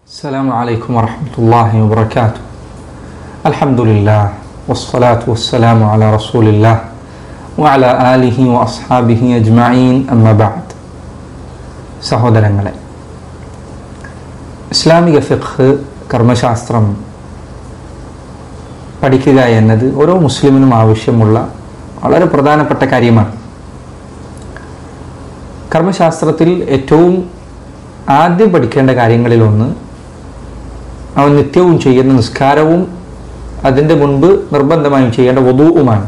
السلام عليكم ورحمة الله وبركاته الحمد لله والصلاة والسلام على رسول الله وعلى آله وأصحابه أجمعين أما بعد സഹോദരങ്ങളെ ഇസ്ലാമിക ഫിഖ് കർമ്മശാസ്ത്രം പഠിക്കുക എന്നത് ഓരോ മുസ്ലിമിനും ആവശ്യമുള്ള വളരെ പ്രധാനപ്പെട്ട കാര്യമാണ് കർമ്മശാസ്ത്രത്തിൽ ഏറ്റവും ആദ്യം പഠിക്കേണ്ട കാര്യങ്ങളിലൊന്ന് അവൻ നിത്യവും ചെയ്യുന്ന നിസ്കാരവും അതിൻ്റെ മുൻപ് നിർബന്ധമായും ചെയ്യേണ്ട വധുവുമാണ്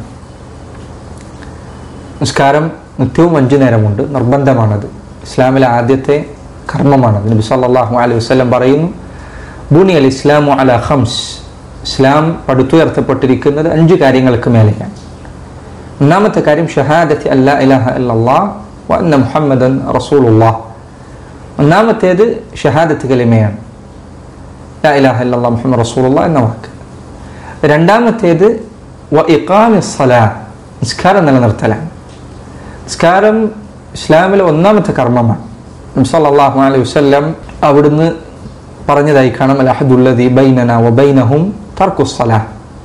നിസ്കാരം നിത്യവും അഞ്ചു നേരമുണ്ട് നിർബന്ധമാണത് ഇസ്ലാമിലെ ആദ്യത്തെ കർമ്മമാണത് നബി സല്ലല്ലാഹു അലൈഹി വസല്ലം പറയുന്നു ബുനി അൽ ഇസ്ലാമു അല ഹംസ് ഇസ്ലാം പടുത്തുയർത്തപ്പെട്ടിരിക്കുന്നത് അഞ്ച് കാര്യങ്ങൾക്ക് മേലെയാണ് ഒന്നാമത്തെ കാര്യം ഷഹാദത്തി അല്ലാ ഇലാഹ ഇല്ലല്ലാഹ് വ അന്ന മുഹമ്മദൻ റസൂലുള്ളാഹ് ഒന്നാമത്തേത് ഷഹാദത്ത് കലിമയാണ് ലാ ഇലാഹ ഇല്ലല്ലാഹ് മുഹമ്മദ് റസൂലുള്ള എന്ന വാക്ക് രണ്ടാമത്തേത് വ ഇഖാമി സലാ നിസ്കാരം നിലനിർത്തലാണ് നിസ്കാരം ഇസ്ലാമിലെ ഒന്നാമത്തെ കർമ്മമാണ് നബി സല്ലല്ലാഹു അലൈഹി വസല്ലം അവിടുന്ന് പറഞ്ഞതായി കാണാം അൽ അഹദുല്ലദി ബൈനന വ ബൈനഹും തർക്കു സലാ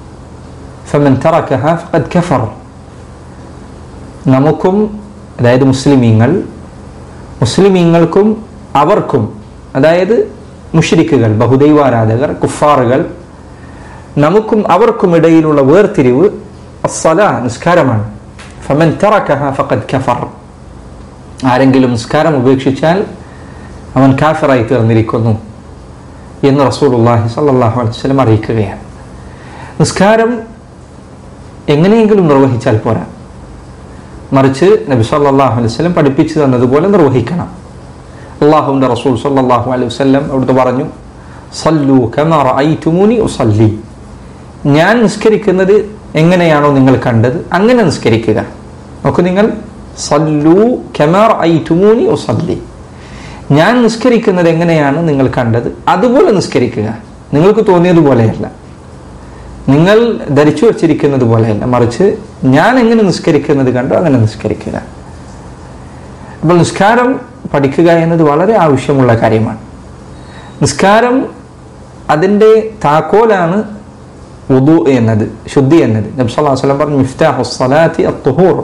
ഫമൻ തറക്കഹ ഫഖദ് കഫർ നമുക്കും അതായത് മുസ്ലിമീങ്ങൾ മുസ്ലിമീങ്ങൾക്കും അവർക്കും അതായത് മുഷരിക്കുകൾ ബഹുദൈവാരാധകർ കുഫാറുകൾ നമുക്കും അവർക്കും ഇടയിലുള്ള വേർതിരിവ് അസ്സല നിസ്കാരമാണ് ഫമൻ തറക്കഹ ഫഖദ് കഫർ ആരെങ്കിലും നിസ്കാരം ഉപേക്ഷിച്ചാൽ അവൻ കാഫറായി തീർന്നിരിക്കുന്നു എന്ന് റസൂലുള്ളാഹി സ്വല്ലല്ലാഹു അലൈഹി വസല്ലം അറിയിക്കുകയാണ് നിസ്കാരം എങ്ങനെയെങ്കിലും നിർവഹിച്ചാൽ പോരാ മറിച്ച് നബി സല്ലല്ലാഹു അലൈഹി വസല്ലം പഠിപ്പിച്ചു തന്നതുപോലെ നിർവഹിക്കണം അള്ളാഹുവിൻ്റെ റസൂൽ സല്ലല്ലാഹു അലൈഹി വസല്ലം അവിടുത്തെ പറഞ്ഞു സല്ലു കമാ റഅയ്തുമൂനി ഉസല്ലി ഞാൻ നിസ്കരിക്കുന്നത് എങ്ങനെയാണോ നിങ്ങൾ കണ്ടത് അങ്ങനെ നിസ്കരിക്കുക നോക്കൂ നിങ്ങൾ സല്ലു കമാ റഅയ്തുമൂനി ഉസല്ലി ഞാൻ നിസ്കരിക്കുന്നത് എങ്ങനെയാണ് നിങ്ങൾ കണ്ടത് അതുപോലെ നിസ്കരിക്കുക നിങ്ങൾക്ക് തോന്നിയതുപോലെയല്ല നിങ്ങൾ ധരിച്ചു വച്ചിരിക്കുന്നത് പോലെയല്ല മറിച്ച് ഞാൻ എങ്ങനെ നിസ്കരിക്കുന്നത് കണ്ടോ അങ്ങനെ നിസ്കരിക്കുക അപ്പോൾ നിസ്കാരം പഠിക്കുക എന്നത് വളരെ ആവശ്യമുള്ള കാര്യമാണ് നിസ്കാരം അതിൻ്റെ താക്കോലാണ് ഉദു എന്നത് ശുദ്ധി എന്നത് നബ്സല്ലാ വസ്ലം പറഞ്ഞു മിഫ്താഹു സലാത്തി അത്തുഹൂർ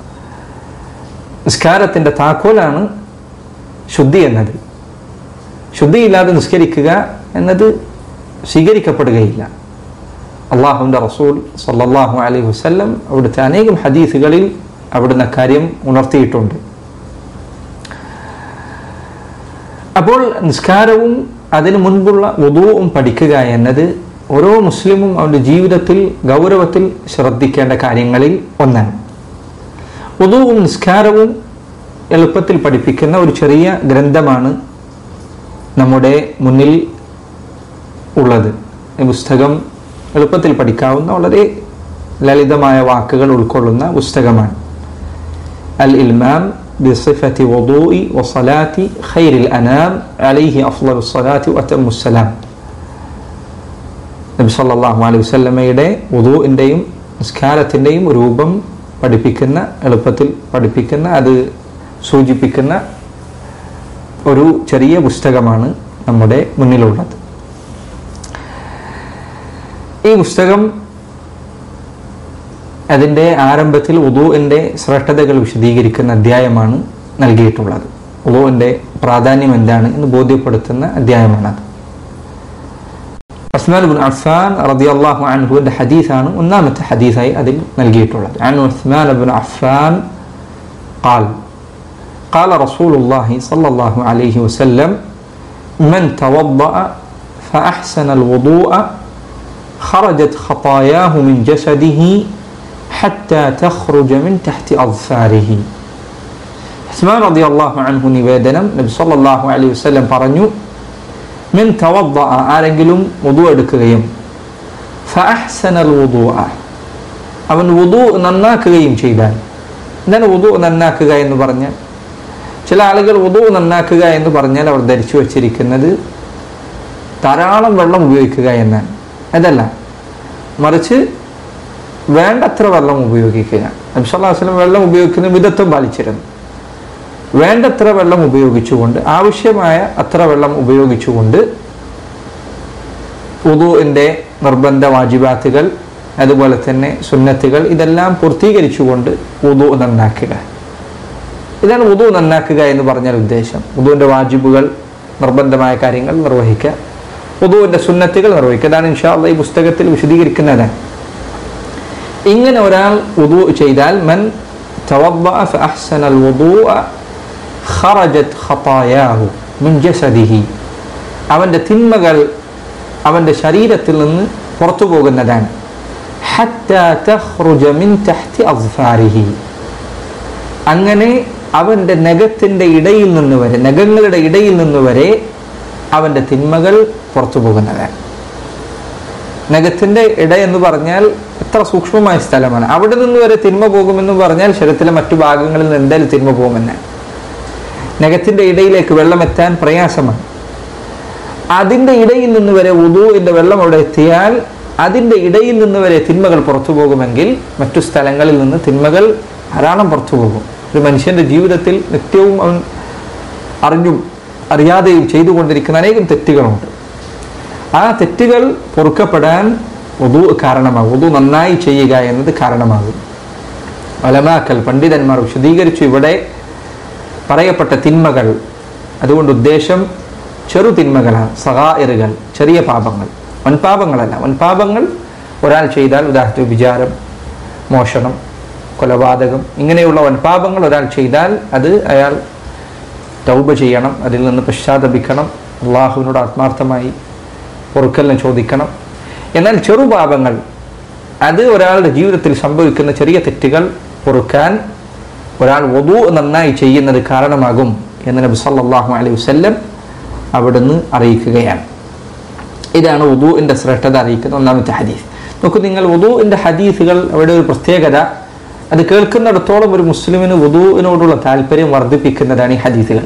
നിസ്കാരത്തിൻ്റെ താക്കോലാണ് ശുദ്ധി എന്നത് ശുദ്ധിയില്ലാതെ നിസ്കരിക്കുക എന്നത് സ്വീകരിക്കപ്പെടുകയില്ല അള്ളാഹുവിൻ്റെ റസൂൽ സല്ലല്ലാഹു അലൈഹി വസല്ലം അവിടുത്തെ അനേകം ഹദീസുകളിൽ അവിടുന്ന് കാര്യം ഉണർത്തിയിട്ടുണ്ട് അപ്പോൾ നിസ്കാരവും അതിനു മുൻപുള്ള വധുവും പഠിക്കുക എന്നത് ഓരോ മുസ്ലിമും അവൻ്റെ ജീവിതത്തിൽ ഗൗരവത്തിൽ ശ്രദ്ധിക്കേണ്ട കാര്യങ്ങളിൽ ഒന്നാണ് വധുവും നിസ്കാരവും എളുപ്പത്തിൽ പഠിപ്പിക്കുന്ന ഒരു ചെറിയ ഗ്രന്ഥമാണ് നമ്മുടെ മുന്നിൽ ഉള്ളത് ഈ പുസ്തകം എളുപ്പത്തിൽ പഠിക്കാവുന്ന വളരെ ലളിതമായ വാക്കുകൾ ഉൾക്കൊള്ളുന്ന പുസ്തകമാണ് അൽ ഇൽമാം بصفة وضوء وصلاة خير الأنام عليه أفضل الصلاة وأتم السلام നബി സല്ലല്ലാഹു അലൈഹി വസല്ലമയുടെ വുദൂഇൻ്റെയും നിസ്കാരത്തിൻ്റെയും രൂപം പഠിപ്പിക്കുന്ന എളുപ്പത്തിൽ പഠിപ്പിക്കുന്ന അത് സൂചിപ്പിക്കുന്ന ഒരു ചെറിയ പുസ്തകമാണ് നമ്മുടെ മുന്നിലുള്ളത് ഈ പുസ്തകം അതിൻ്റെ ആരംഭത്തിൽ ഉദുവിൻ്റെ ശ്രേഷ്ഠതകൾ വിശദീകരിക്കുന്ന അധ്യായമാണ് നൽകിയിട്ടുള്ളത് ഉദുവിൻ്റെ പ്രാധാന്യം എന്താണ് എന്ന് ബോധ്യപ്പെടുത്തുന്ന അധ്യായമാണത് ഉസ്മാൻ ബിൻ അഫ്ഫാൻ റളിയല്ലാഹു അൻഹുവിൻ്റെ ഹദീസാണ് ഒന്നാമത്തെ ഹദീസായി അതിൽ നൽകിയിട്ടുള്ളത് عن عثمان بن عفان قال قال رسول الله صلى الله عليه وسلم من توضأ فأحسن الوضوء خرجت خطاياه من جسده حتى تخرج من تحت أظفاره ഉസ്മാൻ റതി അള്ളാഹു അൻഹു നിവേദനം നബി സല്ലല്ലാഹു അലൈഹി വസല്ലം പറഞ്ഞു മിൻ തവദ്ദ ആരെങ്കിലും വുദു എടുക്കുകയും ഫഅഹ്സനൽ വുദു അവൻ വുദു നന്നാക്കുകയും ചെയ്താൽ എന്താണ് വുദു നന്നാക്കുക എന്ന് പറഞ്ഞാൽ ചില ആളുകൾ വുദു നന്നാക്കുക എന്ന് പറഞ്ഞാൽ അവർ ധരിച്ചു വച്ചിരിക്കുന്നത് ധാരാളം വെള്ളം ഉപയോഗിക്കുക എന്നാണ് അതല്ല മറിച്ച് വേണ്ടത്ര വെള്ളം ഉപയോഗിക്കുക നബ്സല്ലാ വസ്ലം വെള്ളം ഉപയോഗിക്കുന്ന വിധത്വം പാലിച്ചിരുന്നു വേണ്ടത്ര വെള്ളം ഉപയോഗിച്ചുകൊണ്ട് ആവശ്യമായ അത്ര വെള്ളം ഉപയോഗിച്ചുകൊണ്ട് വുദുവിൻ്റെ നിർബന്ധ വാജിബാത്തുകൾ അതുപോലെ തന്നെ സുന്നത്തുകൾ ഇതെല്ലാം പൂർത്തീകരിച്ചുകൊണ്ട് വുദു നന്നാക്കുക ഇതാണ് വുദു നന്നാക്കുക എന്ന് പറഞ്ഞാൽ ഉദ്ദേശം വുദുവിൻ്റെ വാജിബുകൾ നിർബന്ധമായ കാര്യങ്ങൾ നിർവഹിക്കുക വുദുവിൻ്റെ സുന്നത്തുകൾ നിർവഹിക്കുക അതാണ് ഇൻഷാ അള്ളാഹ് ഈ പുസ്തകത്തിൽ വിശദീകരിക്കുന്നതാണ് ഇങ്ങനെ ഒരാൾ വുദു ചെയ്താൽ മൻ توضأ فأحسن الوضوء خرجت خطاياه من جسده അവൻ്റെ തിന്മകൾ അവൻ്റെ ശരീരത്തിൽ നിന്ന് പുറത്തു പോകുന്നതാണ് حتى تخرج من تحت أظفاره അങ്ങനെ അവൻ്റെ നഖത്തിൻ്റെ ഇടയിൽ നിന്ന് വരെ നഖങ്ങളുടെ ഇടയിൽ നിന്ന് വരെ അവൻ്റെ തിന്മകൾ പുറത്തു പോകുന്നതാണ് നഖത്തിൻ്റെ ഇട എന്ന് പറഞ്ഞാൽ എത്ര സൂക്ഷ്മമായ സ്ഥലമാണ് അവിടെ നിന്ന് വരെ തിന്മ പോകുമെന്ന് പറഞ്ഞാൽ ശരീരത്തിലെ മറ്റു ഭാഗങ്ങളിൽ നിന്ന് എന്തായാലും തിന്മ പോകുമെന്നാണ് നഖത്തിൻ്റെ ഇടയിലേക്ക് വെള്ളം എത്താൻ പ്രയാസമാണ് അതിൻ്റെ ഇടയിൽ നിന്ന് വരെ ഉദുവിൻ്റെ വെള്ളം അവിടെ എത്തിയാൽ അതിൻ്റെ ഇടയിൽ നിന്ന് വരെ തിന്മകൾ പുറത്തു പോകുമെങ്കിൽ മറ്റു സ്ഥലങ്ങളിൽ നിന്ന് തിന്മകൾ ധാരാളം പുറത്തു പോകും ഒരു മനുഷ്യൻ്റെ ജീവിതത്തിൽ നിത്യവും അവൻ അറിഞ്ഞും അറിയാതെയും ചെയ്തുകൊണ്ടിരിക്കുന്ന അനേകം തെറ്റുകളുണ്ട് ആ തെറ്റുകൾ പൊറുക്കപ്പെടാൻ ഉദു കാരണമാകും ഉദു നന്നായി ചെയ്യുക എന്നത് കാരണമാകും ഒലമാക്കൽ പണ്ഡിതന്മാർ വിശദീകരിച്ചു ഇവിടെ പറയപ്പെട്ട തിന്മകൾ അതുകൊണ്ട് ഉദ്ദേശം ചെറു തിന്മകളാണ് സഹായറുകൾ ചെറിയ പാപങ്ങൾ വൻപാപങ്ങളല്ല വൻപാപങ്ങൾ ഒരാൾ ചെയ്താൽ ഉദാഹരണത്തിന് വിചാരം മോഷണം കൊലപാതകം ഇങ്ങനെയുള്ള വൻപാപങ്ങൾ ഒരാൾ ചെയ്താൽ അത് അയാൾ തൗബ ചെയ്യണം അതിൽ നിന്ന് പശ്ചാത്തപിക്കണം അള്ളാഹുവിനോട് ആത്മാർത്ഥമായി പൊറുക്കലിന് ചോദിക്കണം എന്നാൽ ചെറുപാപങ്ങൾ അത് ഒരാളുടെ ജീവിതത്തിൽ സംഭവിക്കുന്ന ചെറിയ തെറ്റുകൾ പൊറുക്കാൻ ഒരാൾ വധു നന്നായി ചെയ്യുന്നത് കാരണമാകും എന്ന് നബി സല്ലല്ലാഹു അലൈഹി വസല്ലം അവിടുന്ന് അറിയിക്കുകയാണ് ഇതാണ് വുദുവിൻ്റെ ശ്രേഷ്ഠത അറിയിക്കുന്ന ഒന്നാമത്തെ ഹദീസ് നോക്കൂ നിങ്ങൾ വുദുവിൻ്റെ ഹദീസുകൾ അവിടെ ഒരു പ്രത്യേകത അത് കേൾക്കുന്നിടത്തോളം ഒരു മുസ്ലിമിന് വുദുവിനോടുള്ള താല്പര്യം വർദ്ധിപ്പിക്കുന്നതാണ് ഈ ഹദീസുകൾ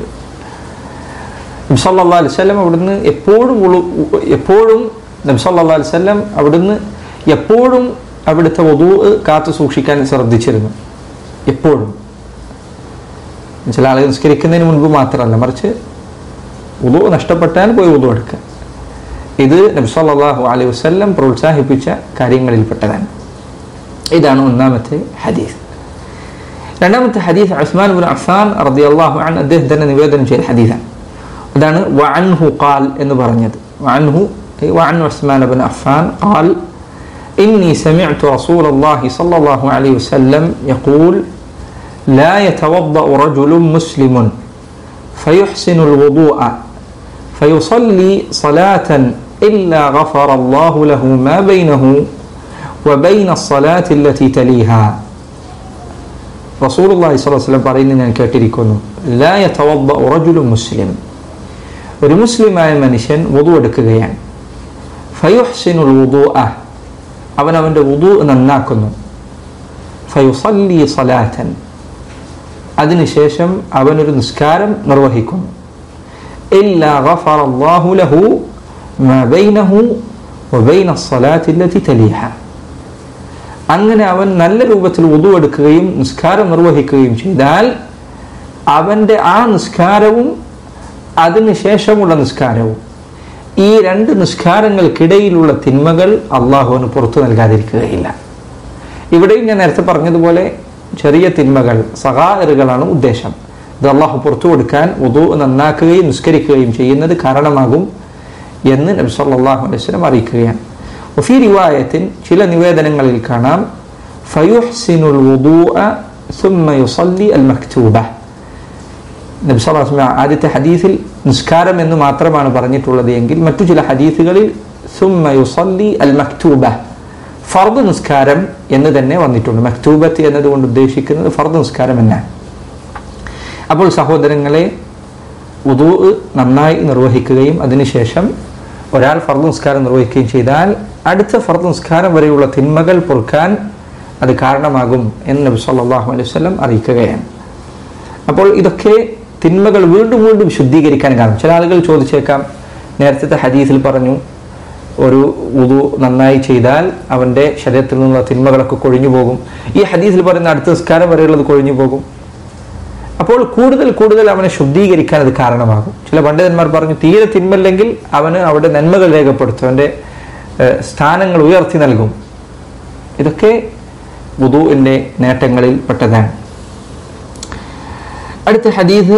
നബ്സല്ലാ അലൈഹി സ്വലം അവിടുന്ന് എപ്പോഴും ഉളു- എപ്പോഴും നബ്സല്ലാ അലൈഹി സ്വലം അവിടുന്ന് എപ്പോഴും അവിടുത്തെ വധു കാത്തു സൂക്ഷിക്കാൻ ശ്രദ്ധിച്ചിരുന്നു എപ്പോഴും ചില ആളുകൾ നിസ്കരിക്കുന്നതിന് മുൻപ് മാത്രമല്ല മറിച്ച് ഉദു നഷ്ടപ്പെട്ടാൽ പോയി ഉദു എടുക്കുക ഇത് നബ്സല്ലാഹു അലൈഹി വസ്ല്ലം പ്രോത്സാഹിപ്പിച്ച കാര്യങ്ങളിൽപ്പെട്ടതാണ് ഇതാണ് ഒന്നാമത്തെ ഹദീസ് രണ്ടാമത്തെ ഹദീസ് ഉസ്മാൻ ബിൻ അഫ്ഫാൻ റളിയല്ലാഹു അൻഹു അദ്ദേഹം തന്നെ നിവേദനം ചെയ്ത ഹദീസാണ് അതാണ് വഅൻഹു ഖാൽ എന്ന് പറഞ്ഞത് വഅൻഹു أي وعن عثمان بن عفان قال إني سمعت رسول الله صلى الله عليه وسلم يقول لا يتوضأ رجل مسلم فيحسن الوضوء فيصلي صلاة إلا غفر الله له ما بينه وبين الصلاة التي تليها رسول الله صلى الله عليه وسلم പറയുന്നത് ഞാൻ കേട്ടിരിക്കുന്നു لا يتوضأ رجل مسلم ഒരു മുസ്ലിമായ മനുഷ്യൻ വുതു എടുക്കുകയാണ് ഫയുഹ്സിനുൽ വുദൂഅ അവൻ അവൻ്റെ വുദു നന്നാക്കുന്നു ഫയുസല്ലി സലാത്തൻ അതിനുശേഷം അവനൊരു നിസ്കാരം നിർവഹിക്കുന്നു ഇല്ലാ ഗഫറ അല്ലാഹു ലഹു മാ ബൈനഹു വബൈന الصلاة التي تليها അങ്ങനെ അവൻ നല്ല രൂപത്തിൽ വുദു എടുക്കുകയും നിസ്കാരം നിർവഹിക്കുകയും ചെയ്താൽ അവൻ്റെ ആ നിസ്കാരവും അതിനുശേഷമുള്ള നിസ്കാരവും ഈ രണ്ട് നിസ്കാരങ്ങൾക്കിടയിലുള്ള തിന്മകൾ അള്ളാഹുവിന് പുറത്തു നൽകാതിരിക്കുകയില്ല ഇവിടെയും ഞാൻ നേരത്തെ പറഞ്ഞതുപോലെ ചെറിയ തിന്മകൾ സഹായറുകളാണ് ഉദ്ദേശം ഇത് അള്ളാഹു പുറത്തു കൊടുക്കാൻ ഉദു നന്നാക്കുകയും നിസ്കരിക്കുകയും ചെയ്യുന്നത് കാരണമാകും എന്ന് നബി സല്ലല്ലാഹു അലൈഹി വസല്ലം അറിയിക്കുകയാണ് വഫി റിവായത്തിൻ ചില നിവേദനങ്ങളിൽ കാണാം ഫയുഹ്സിനുൽ വുദൂഅ ثم يصلي المكتوبة നബി സല്ലല്ലാഹു അലൈഹി വസല്ലം ആദ്യത്തെ ഹദീസിൽ നിസ്കാരം എന്ന് മാത്രമാണ് പറഞ്ഞിട്ടുള്ളത് എങ്കിൽ മറ്റു ചില ഹദീസുകളിൽ ثم يصلي المكتوبة ഫർദ് നിസ്കാരം എന്ന് തന്നെ വന്നിട്ടുണ്ട് മക്തൂബത്ത് എന്നതുകൊണ്ട് ഉദ്ദേശിക്കുന്നത് ഫർദ് നിസ്കാരം എന്നാണ് അപ്പോൾ സഹോദരങ്ങളെ ഉദു നന്നായി നിർവഹിക്കുകയും അതിനുശേഷം ഒരാൾ ഫർദ് നിസ്കാരം നിർവഹിക്കുകയും ചെയ്താൽ അടുത്ത ഫർദ് നിസ്കാരം വരെയുള്ള തിന്മകൾ പൊറുക്കാൻ അത് കാരണമാകും എന്ന് നബി സല്ലല്ലാഹു അലൈഹി വസല്ലം അറിയിക്കുകയാണ് അപ്പോൾ ഇതൊക്കെ തിന്മകൾ വീണ്ടും വീണ്ടും ശുദ്ധീകരിക്കാൻ കാരണം ചില ആളുകൾ ചോദിച്ചേക്കാം നേരത്തെ ഹദീസിൽ പറഞ്ഞു ഒരു ഉദു നന്നായി ചെയ്താൽ അവൻ്റെ ശരീരത്തിൽ നിന്നുള്ള തിന്മകളൊക്കെ കൊഴിഞ്ഞു പോകും ഈ ഹദീസിൽ പറയുന്ന അടുത്ത നിസ്കാരം വരെയുള്ളത് കൊഴിഞ്ഞു പോകും അപ്പോൾ കൂടുതൽ കൂടുതൽ അവനെ ശുദ്ധീകരിക്കാൻ അത് കാരണമാകും ചില പണ്ഡിതന്മാർ പറഞ്ഞു തീരെ തിന്മല്ലെങ്കിൽ അവന് അവിടെ നന്മകൾ രേഖപ്പെടുത്തും അവൻ്റെ ഏഹ്, സ്ഥാനങ്ങൾ ഉയർത്തി നൽകും ഇതൊക്കെ വുദൂഇൻ്റെ നേട്ടങ്ങളിൽ പെട്ടതാണ് അടുത്ത ഹദീസ്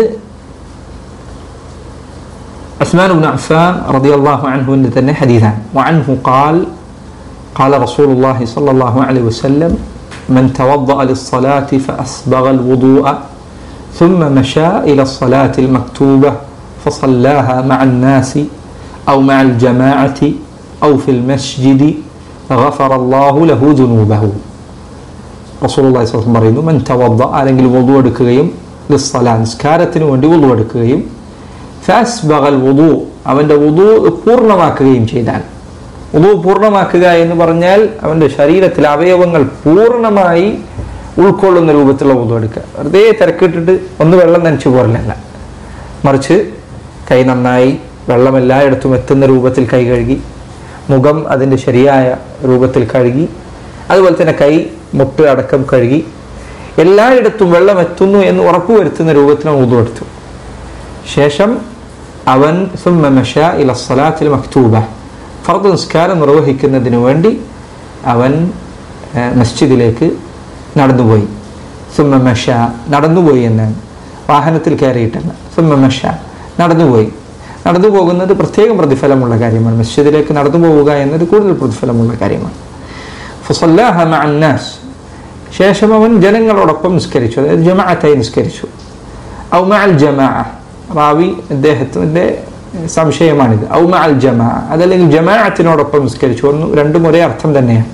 عثمان بن عفان رضي الله عنه ان تنه حديثا وعنه قال قال رسول الله صلى الله عليه وسلم من توضأ للصلاة فأسبغ الوضوء ثم مشى إلى الصلاة المكتوبة فصلاها مع الناس أو مع الجماعة أو في المسجد غفر الله له ذنوبه رسول الله صلى الله عليه وسلم പറയുന്നു من توضأ അല്ലെങ്കിൽ വുളു എടുക്കുകയും ലിസ്സലാ നിസ്കാരത്തിന് വേണ്ടി വുളു എടുക്കുകയും ഫാസ്ബഗൽ വുളു അവൻ്റെ വുളു പൂർണ്ണമാക്കുകയും ചെയ്താൽ വുളു പൂർണ്ണമാക്കുക എന്ന് പറഞ്ഞാൽ അവൻ്റെ ശരീരത്തിലെ അവയവങ്ങൾ പൂർണ്ണമായി ഉൾക്കൊള്ളുന്ന രൂപത്തിലുള്ള വുളു എടുക്കുക വെറുതെ തിരക്കിട്ടിട്ട് ഒന്ന് വെള്ളം നനച്ചു പോരലല്ല മറിച്ച് കൈ നന്നായി വെള്ളം എല്ലായിടത്തും എത്തുന്ന രൂപത്തിൽ കൈ കഴുകി മുഖം അതിൻ്റെ ശരിയായ രൂപത്തിൽ കഴുകി അതുപോലെ തന്നെ കൈ മുട്ട് അടക്കം കഴുകി എല്ലായിടത്തും വെള്ളം എത്തുന്നു എന്ന് ഉറപ്പുവരുത്തുന്ന രൂപത്തിൽ വുളു എടുത്തു ശേഷം അവൻ ثم مشى إلى الصلاة المكتوبة ഫർദ് നിസ്കാരം നിർവഹിക്കുന്നതിന് വേണ്ടി അവൻ ആ, മസ്ജിദിലേക്ക് നടന്നുപോയി ثم مشى നടന്നുപോയി എന്നാണ് വാഹനത്തിൽ കയറിയിട്ടല്ല ثم مشى നടന്നുപോയി നടന്നു പോകുന്നത് പ്രത്യേകം പ്രതിഫലമുള്ള കാര്യമാണ് മസ്ജിദിലേക്ക് നടന്നു പോവുക എന്നത് കൂടുതൽ പ്രതിഫലമുള്ള കാര്യമാണ് ഫസല്ലാഹ മഅ അന്നാസ് ശേഷം അവൻ ജനങ്ങളോടൊപ്പം നിസ്കരിച്ചു അതായത് ജമാഅത്തായി നിസ്കരിച്ചു ഔ മഅൽ ജമാഅ റാവി അദ്ദേഹത്തിൻ്റെ സംശയമാണിത് ഔ മഅൽ ജമാഅ അതല്ലെങ്കിൽ ജമാഅത്തിനോടൊപ്പം നിസ്കരിച്ചു ഒന്ന് രണ്ടും ഒരേ അർത്ഥം തന്നെയാണ്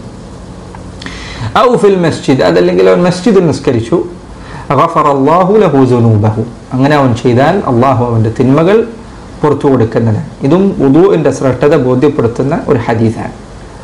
ഔ ഫിൽ മസ്ജിദ് അതല്ലെങ്കിൽ അവൻ മസ്ജിദിൽ നിസ്കരിച്ചു ഗഫറ അല്ലാഹു ലഹു ദുനൂബഹു അങ്ങനെ അവൻ ചെയ്താൽ അള്ളാഹു അവൻ്റെ തിന്മകൾ പുറത്തു കൊടുക്കുന്നതാണ് ഇതും ഉദുവിൻ്റെ ശ്രദ്ധത ബോധ്യപ്പെടുത്തുന്ന ഒരു ഹദീസാണ്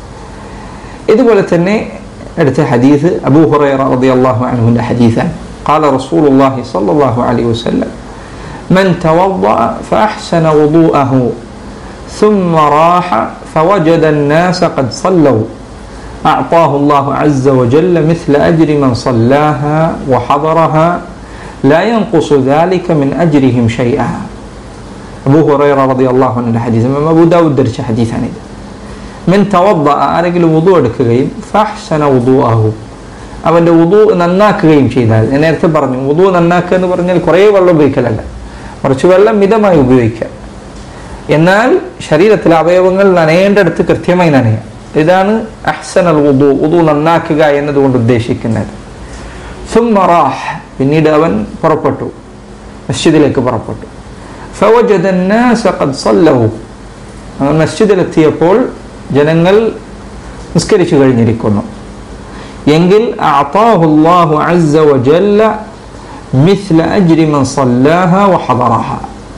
ഇതുപോലെ തന്നെ അടുത്ത ഹദീസ് അബൂ ഹുറൈറ റളിയല്ലാഹു അൻഹുവിൻ്റെ ഹദീസാണ് قال رسول الله صلى الله عليه وسلم من توضأ فأحسن وضوءه ثم راح فوجد الناس قد صلوا أعطاه الله عز وجل مثل أجر من صلاها وحضرها لا ينقص ذلك من أجرهم شيئا أبو هريرة رضي الله عنه الحديث من أبو داود درش حديث عن من توضأ ആരെങ്കിലും വുദു എടുക്കുകയും ഫഹ്സന വുദുഅഹു അവൻ്റെ വുദു നന്നാക്കുകയും ചെയ്താൽ ഞാൻ നേരത്തെ പറഞ്ഞു വുദു നന്നാക്കുക എന്ന് പറഞ്ഞാൽ കുറേ വെള്ളം ഉപയോഗിക്കലല്ല കുറച്ച് വെള്ളം മിതമായി ഉപയോഗിക്കുക എന്നാൽ ശരീരത്തിലെ അവയവങ്ങൾ നനയേണ്ടടുത്ത് കൃത്യമായി നനയുക ഇതാണ് അഹ്സൻ അൽ വുദു വുദു നന്നാക്കുക എന്നതുകൊണ്ട് ഉദ്ദേശിക്കുന്നത് സുമറാഹ് പിന്നീട് അവൻ പുറപ്പെട്ടു മസ്ജിദിലേക്ക് പുറപ്പെട്ടു فوجد الناس قد صلوا അവൻ മസ്ജിദിലെത്തിയപ്പോൾ ജനങ്ങൾ നിസ്കരിച്ചു കഴിഞ്ഞിരിക്കുന്നു എങ്കിൽ أعطاه الله عز وجل مثل أجر من صلاها وحضرها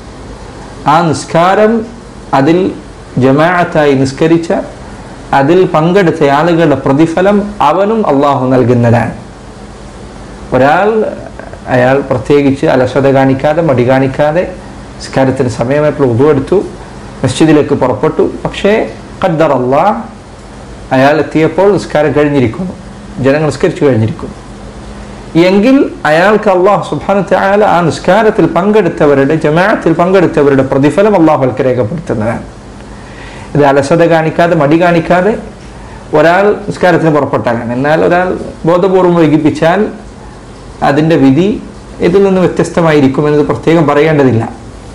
ആ നിസ്കാരം അതിൽ ജമാഅത്തായി നിസ്കരിച്ച അതിൽ പങ്കെടുത്ത ആളുകളുടെ പ്രതിഫലം അവനും അള്ളാഹു നൽകുന്നതാണ് ഒരാൾ അയാൾ പ്രത്യേകിച്ച് അലസത കാണിക്കാതെ മടി കാണിക്കാതെ നിസ്കാരത്തിന് സമയമായപ്പോൾ ഉതു എടുത്തു മസ്ജിദിലേക്ക് പുറപ്പെട്ടു പക്ഷേ ഖദ്ദർ അള്ളാഹ് അയാൾ എത്തിയപ്പോൾ നിസ്കാരം കഴിഞ്ഞിരിക്കുന്നു ജനങ്ങൾ നിസ്കരിച്ചു കഴിഞ്ഞിരിക്കുന്നു എങ്കിൽ അയാൾക്ക് അള്ളാഹു സുബാനത്തെ അയാൾ ആ നിസ്കാരത്തിൽ പങ്കെടുത്തവരുടെ ജമാഅത്തിൽ പങ്കെടുത്തവരുടെ പ്രതിഫലം അള്ളാഹുൽക്ക് രേഖപ്പെടുത്തുന്നതാണ് ഇത് അലസത കാണിക്കാതെ മടി കാണിക്കാതെ ഒരാൾ നിസ്കാരത്തിന് പുറപ്പെട്ടാലാണ് എന്നാൽ ഒരാൾ ബോധപൂർവം വൈകിപ്പിച്ചാൽ അതിൻ്റെ വിധി ഇതിൽ നിന്ന് വ്യത്യസ്തമായിരിക്കും എന്നത് പ്രത്യേകം പറയേണ്ടതില്ല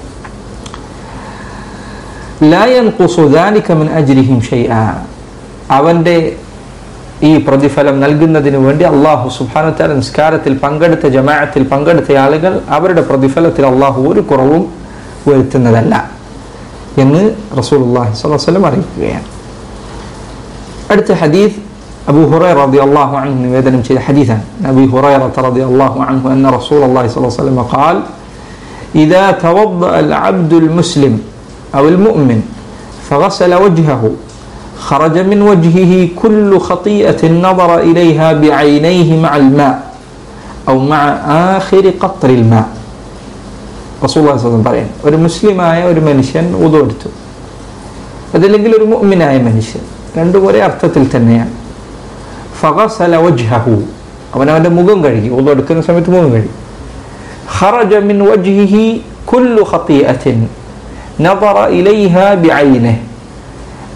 لا ينقص ذلك من أجرهم شيئا അവൻ്റെ ഈ പ്രതിഫലം നൽകുന്നതിന് വേണ്ടി അള്ളാഹു സുബാനത്താല നിസ്കാരത്തിൽ പങ്കെടുത്ത ജമാഅത്തിൽ പങ്കെടുത്ത ആളുകൾ അവരുടെ പ്രതിഫലത്തിൽ അള്ളാഹു ഒരു കുറവും വരുത്തുന്നതല്ല എന്ന് റസൂൽ അള്ളാഹി സ്വലം അറിയിക്കുകയാണ് അടുത്ത ഹദീസ് أبو هريرة رضي الله عنه نويدنا من حديثا أبي هريرة رضي الله عنه أن رسول الله صلى الله عليه وسلم قال إذا توضأ العبد المسلم أو المؤمن فغسل وجهه خرج من وجهه كل خطيئة نظر إليها بعينيه مع الماء أو مع آخر قطر الماء റസൂൽ വസ്ലം പറയാൻ ഒരു മുസ്ലിമായ ഒരു മനുഷ്യൻ ഉതു എടുത്തു അതല്ലെങ്കിൽ ഒരു മുഅ്മിനായ മനുഷ്യൻ രണ്ടും ഒരേ അർത്ഥത്തിൽ തന്നെയാണ് ഫഗസല വജ്ഹഹു അവൻ അവൻ്റെ മുഖം കഴുകി ഉതു എടുക്കുന്ന സമയത്ത് മുഖം കഴുകി خرج من وجهه كل خطيئة نظر إليها بعينه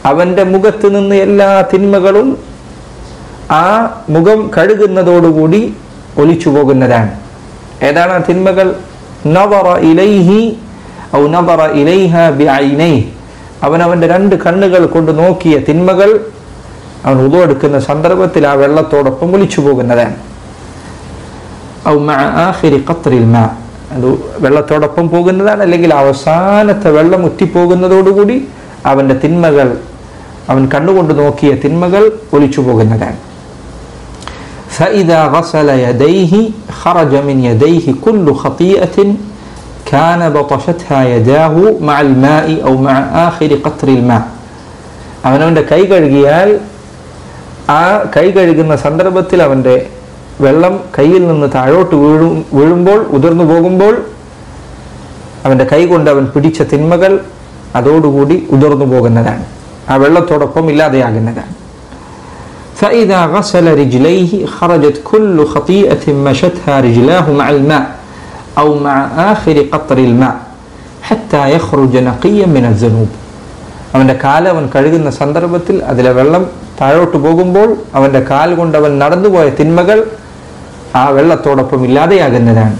അവന്റെ മുഖത്ത് നിന്ന് എല്ലാ തിന്മകളും ആ മുഖം കഴുകുന്നതോടുകൂടി ഒലിച്ചു പോകുന്നതാണ് ഏതാണ് ആ തിന്മകൾ നവറ ഇലൈഹി ഔ നവറ ഇലൈഹ ബിഐനൈഹി അവൻ അവന്റെ രണ്ട് കണ്ണുകൾ കൊണ്ട് നോക്കിയ തിന്മകൾ അവൻ ഉതു എടുക്കുന്ന സന്ദർഭത്തിൽ ആ വെള്ളത്തോടൊപ്പം ഒലിച്ചു പോകുന്നതാണ് ഔ മഅ ആഖിരി ഖത്രിൽ മാ അത് വെള്ളത്തോടൊപ്പം പോകുന്നതാണ് അല്ലെങ്കിൽ അവസാനത്തെ വെള്ളം ഉറ്റിപ്പോകുന്നതോടുകൂടി അവന്റെ തിന്മകൾ അവൻ കണ്ണുകൊണ്ട് നോക്കിയ തിന്മകൾ ഒലിച്ചു പോകുന്നതാണ് فإذا غسل يديه خرج من يديه كل خطيئة كان بطشتها يداه مع الماء أو مع آخر قطر الماء അവനവൻ്റെ കൈ കഴുകിയാൽ ആ കൈ കഴുകുന്ന സന്ദർഭത്തിൽ അവൻ്റെ വെള്ളം കയ്യിൽ നിന്ന് താഴോട്ട് വീഴും വീഴുമ്പോൾ ഉതിർന്നു പോകുമ്പോൾ അവൻ്റെ കൈ കൊണ്ട് അവൻ പിടിച്ച തിന്മകൾ അതോടുകൂടി ഉതിർന്നു പോകുന്നതാണ് ആ വെള്ളത്തോടൊപ്പം ഇല്ലാതെയാകുന്നതാണ് فإذا غسل رجليه خرجت كل خطيئة مشتها رجلاه مع الماء أو مع آخر قطر الماء حتى يخرج نقيا من الذنوب അവൻ്റെ കാല് അവൻ കഴുകുന്ന സന്ദർഭത്തിൽ അതിലെ വെള്ളം താഴോട്ട് പോകുമ്പോൾ അവൻ്റെ കാൽ കൊണ്ട് അവൻ നടന്നുപോയ തിന്മകൾ ആ വെള്ളത്തോടൊപ്പം ഇല്ലാതെയാകുന്നതാണ്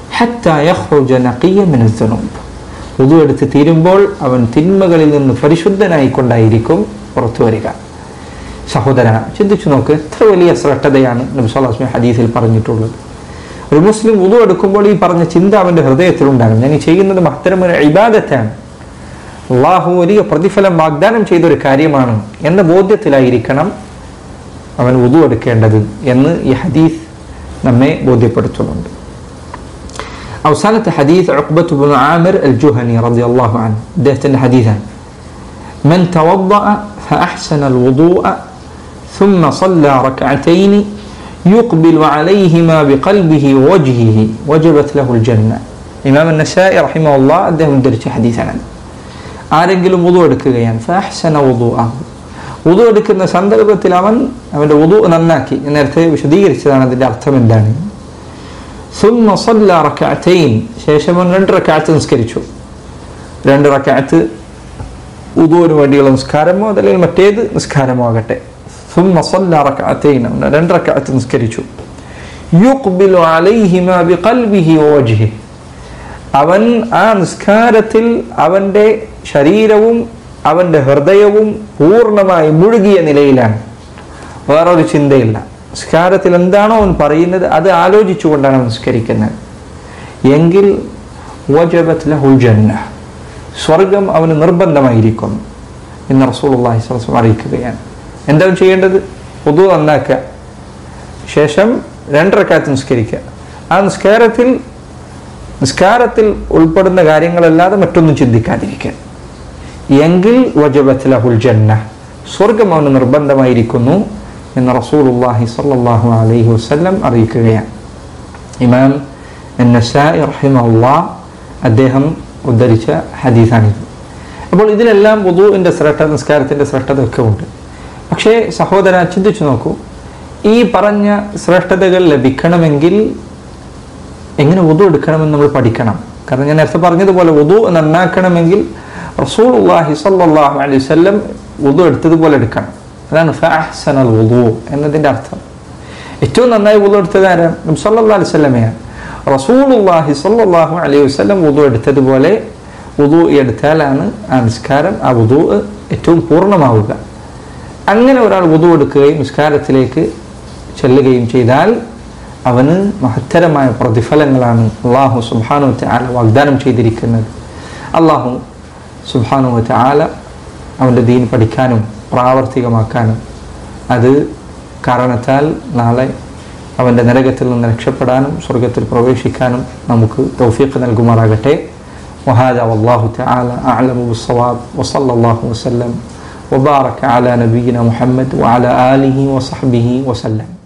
ഉതു എടുത്ത് തീരുമ്പോൾ അവൻ തിന്മകളിൽ നിന്ന് പരിശുദ്ധനായിക്കൊണ്ടായിരിക്കും പുറത്തു വരിക സഹോദര ചിന്തിച്ചു നോക്ക് എത്ര വലിയ ശ്രദ്ധതയാണ് നബ്സാസ്മി ഹദീസിൽ പറഞ്ഞിട്ടുള്ളത് ഒരു മുസ്ലിം ഉതു എടുക്കുമ്പോൾ ഈ പറഞ്ഞ ചിന്ത അവൻ്റെ ഹൃദയത്തിലുണ്ടാകും ഞാൻ ഈ ചെയ്യുന്നത് മഹത്തരമൊരു ഇബാദത്താണ് അള്ളാഹു വലിയ പ്രതിഫലം വാഗ്ദാനം ചെയ്തൊരു കാര്യമാണ് എന്ന ബോധ്യത്തിലായിരിക്കണം അവൻ ഉതു എടുക്കേണ്ടത് എന്ന് ഈ ഹദീസ് നമ്മെ ബോധ്യപ്പെടുത്തുന്നുണ്ട് അവസാനത്തെ ഹദീസ് Uqbah bin Amir al Juhani റളിയല്ലാഹു അൻഹു അദ്ദേഹത്തിന്റെ ഹദീസാണ് من توضأ فأحسن الوضوء ثم صلى ركعتين يقبل عليهما بقلبه ووجهه وجبت له الجنة إمام النسائي رحمه الله അദ്ദേഹം ഉദ്ധരിച്ച ഹദീസാണ് ആരെങ്കിലും വുതു എടുക്കുകയാണ് ഫാഹ്സന വുതു വുതു എടുക്കുന്ന സന്ദർഭത്തിൽ അവൻ അവൻ്റെ വുതു നന്നാക്കി ഞാൻ നേരത്തെ വിശദീകരിച്ചതാണ് അതിൻ്റെ അർത്ഥം എന്താണ് ثم صلى ركعتين ശേഷം അവൻ രണ്ട് റക്കാത്ത് നിസ്കരിച്ചു രണ്ട് റക്കാത്ത് ഉദുവിന് വേണ്ടിയുള്ള നിസ്കാരമോ അതല്ലെങ്കിൽ മറ്റേത് നിസ്കാരമോ ആകട്ടെ ثم صلى ركعتين രണ്ട് റക്കാത്ത് നിസ്കരിച്ചു يقبل عليهما بقلبه ووجهه അവൻ ആ നിസ്കാരത്തിൽ അവൻ്റെ ശരീരവും അവൻ്റെ ഹൃദയവും പൂർണ്ണമായി മുഴുകിയ നിലയിലാണ് വേറൊരു ചിന്തയില്ല നിസ്കാരത്തിൽ എന്താണോ അവൻ പറയുന്നത് അത് ആലോചിച്ചുകൊണ്ടാണ് അവൻ നിസ്കരിക്കുന്നത് എങ്കിൽ ജന്ന സ്വർഗം അവന് നിർബന്ധമായിരിക്കും എന്ന് റസൂലുള്ളാഹി സ്വലം അറിയിക്കുകയാണ് എന്താണ് ചെയ്യേണ്ടത് പൊതു നന്നാക്കുക ശേഷം രണ്ടരക്കാലത്ത് നിസ്കരിക്കുക ആ നിസ്കാരത്തിൽ നിസ്കാരത്തിൽ ഉൾപ്പെടുന്ന കാര്യങ്ങളല്ലാതെ മറ്റൊന്നും ചിന്തിക്കാതിരിക്കുക എങ്കിൽ വജബത്ലഹുൽ ജന്ന സ്വർഗം അവന് നിർബന്ധമായിരിക്കുന്നു എന്ന് റസൂലുള്ളാഹി സ്വല്ലല്ലാഹു അലൈഹി വസല്ലം അറിയിക്കുകയാണ് ഇമാം നസായി റഹിമഹുല്ലാ അദ്ദേഹം ഉദ്ധരിച്ച ഹദീസാണിത് അപ്പോൾ ഇതിലെല്ലാം വുദുവിൻ്റെ ശ്രദ്ധ നിസ്കാരത്തിൻ്റെ ശ്രദ്ധതൊക്കെ ഉണ്ട് പക്ഷേ സഹോദര ചിന്തിച്ചു നോക്കൂ ഈ പറഞ്ഞ ശ്രേഷ്ഠതകൾ ലഭിക്കണമെങ്കിൽ എങ്ങനെ വുദു എടുക്കണമെന്ന് നമ്മൾ പഠിക്കണം കാരണം ഞാൻ നേരത്തെ പറഞ്ഞതുപോലെ വുദു നന്നാക്കണമെങ്കിൽ റസൂൽ അള്ളാഹി സല്ലാഹു അലൈഹി വല്ലം വുദു എടുത്തതുപോലെ എടുക്കണം അതാണ് ഫാഹ്സനൽ വുദു എന്നതിൻ്റെ അർത്ഥം ഏറ്റവും നന്നായി വുദു എടുത്തത് ആരാണ് നബി സല്ലല്ലാഹു അലൈഹി വസല്ലമയാണ് റസൂലുള്ളാഹി സല്ലല്ലാഹു അലൈഹി വസല്ലം വുദു എടുത്തതുപോലെ വുദു എടുത്താലാണ് ആ നിസ്കാരം ആ വുദു ഏറ്റവും പൂർണ്ണമാവുക അങ്ങനെ ഒരാൾ വുദു എടുക്കുകയും നിസ്കാരത്തിലേക്ക് ചെല്ലുകയും ചെയ്താൽ അവന് മഹത്തരമായ പ്രതിഫലങ്ങളാണ് അള്ളാഹു സുബാനു ആല വാഗ്ദാനം ചെയ്തിരിക്കുന്നത് അള്ളാഹു സുബാനു ആല അവൻ്റെ ദീൻ പഠിക്കാനും പ്രാവർത്തികമാക്കാനും അത് കാരണത്താൽ നാളെ അവൻ്റെ നരകത്തിൽ നിന്ന് രക്ഷപ്പെടാനും സ്വർഗത്തിൽ പ്രവേശിക്കാനും നമുക്ക് തൗഫീഖ് നൽകുമാറാകട്ടെ وهذا والله تعالى أعلم بالصواب وصلى الله وسلم وبارك على نبينا محمد وعلى آله وصحبه وسلم